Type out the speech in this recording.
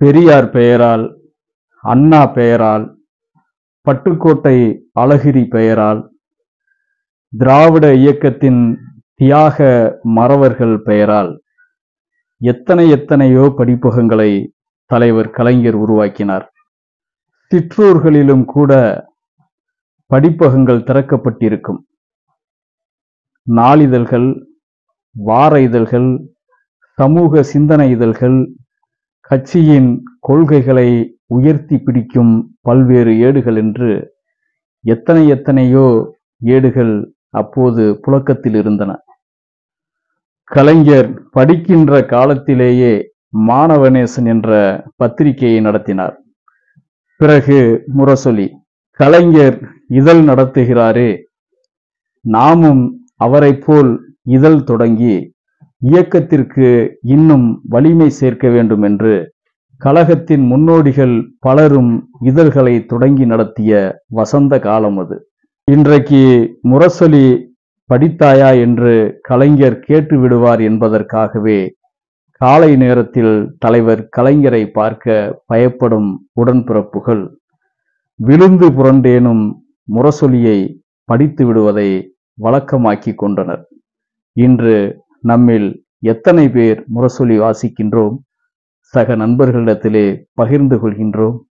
பெரியார் பெயரால் அண்ணா பெயரால் பட்டுக்கோட்டை அழகிரி பெயரால் திராவிட இயக்கத்தின் தியாக மறவர்கள் பெயரால் எத்தனை எத்தனையோ படிப்பகங்களை தலைவர் கலைஞர் உருவாக்கினார் சிற்றூர்களிலும் கூட படிப்பகங்கள் திறக்கப்பட்டிருக்கும் நாளிதழ்கள் வார இதழ்கள் சமூக சிந்தனை இதழ்கள் கட்சியின் கொள்கைகளை உயர்த்தி பிடிக்கும் பல்வேறு ஏடுகள் என்று எத்தனை எத்தனையோ ஏடுகள் அப்போது புழக்கத்தில் இருந்தன கலைஞர் படிக்கின்ற காலத்திலேயே மாணவநேசன் என்ற பத்திரிகையை நடத்தினார் பிறகு முரசொலி கலைஞர் இதழ் நடத்துகிறாரே நாமும் அவரைப் போல் இதழ் தொடங்கி இயக்கத்திற்கு இன்னும் வலிமை சேர்க்க வேண்டும் என்று கழகத்தின் முன்னோடிகள் பலரும் இதழ்களை தொடங்கி நடத்திய வசந்த காலம் அது இன்றைக்கு முரசொலி படித்தாயா என்று கலைஞர் கேட்டு விடுவார் என்பதற்காகவே காலை நேரத்தில் தலைவர் கலைஞரை பார்க்க பயப்படும் உடன்பிறப்புகள் விழுந்து புரண்டேனும் முரசொலியை படித்து விடுவதை வழக்கமாக்கி கொண்டனர் இன்று நம்மில் எத்தனை பேர் முரசொலி வாசிக்கின்றோம் சக நண்பர்களிடத்திலே பகிர்ந்து கொள்கின்றோம்